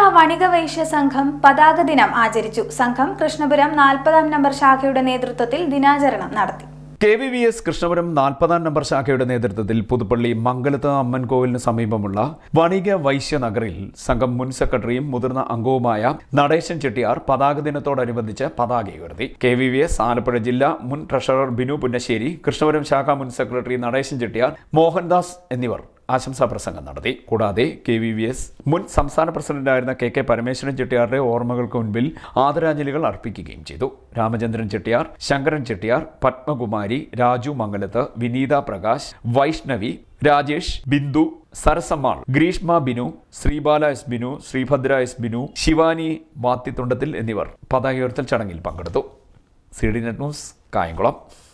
വണിക വൈശ്യ സംഘം പതാക ദിനം ആചരിച്ചു സംഘം കൃഷ്ണപുരം നാൽപ്പതാം നമ്പർ ശാഖയുടെ നേതൃത്വത്തിൽ ദിനാചരണം നടത്തി K V V S Krishnapuram നാൽപ്പതാം നമ്പർ ശാഖയുടെ നേതൃത്വത്തിൽ പുതുപ്പള്ളി മംഗലത്ത് അമ്മൻ കോവിലിന് സമീപമുള്ള വണിക വൈശ്യ നഗറിൽ സംഘം മുൻ സെക്രട്ടറിയും മുതിർന്ന അംഗവുമായ നടേശൻ ചെട്ടിയാർ പതാക ദിനത്തോടനുബന്ധിച്ച് പതാക ഉയർത്തി K V V S Alappuzha ജില്ലാ മുൻ ട്രഷറർ ബിനു പുന്നശ്ശേരി കൃഷ്ണപുരം ശാഖ മുൻ സെക്രട്ടറി നടേശൻ ചെട്ടിയാർ മോഹൻദാസ് എന്നിവർ ആശംസാ പ്രസംഗം നടത്തി കൂടാതെ കെ വി വി എസ് മുൻ സംസ്ഥാന പ്രസിഡന്റായിരുന്ന കെ കെ പരമേശ്വരൻ ചെട്ടിയാറുടെ ഓർമ്മകൾക്ക് മുൻപിൽ ആദരാഞ്ജലികൾ അർപ്പിക്കുകയും ചെയ്തു രാമചന്ദ്രൻ ചെട്ടിയാർ ശങ്കരൻ ചെട്ടിയാർ പത്മകുമാരി രാജു മംഗലത്ത് വിനീത പ്രകാശ് വൈഷ്ണവി രാജേഷ് ബിന്ദു സരസമ്മാൾ ഗ്രീഷ്മ ബിനു ശ്രീബാല എസ് ബിനു ശ്രീഭദ്ര എസ് ബിനു ശിവാനി വാത്തിത്തുണ്ടത്തിൽ എന്നിവർ പതാക ഉയർത്തൽ ചടങ്ങിൽ പങ്കെടുത്തു C D net news Kayamkulam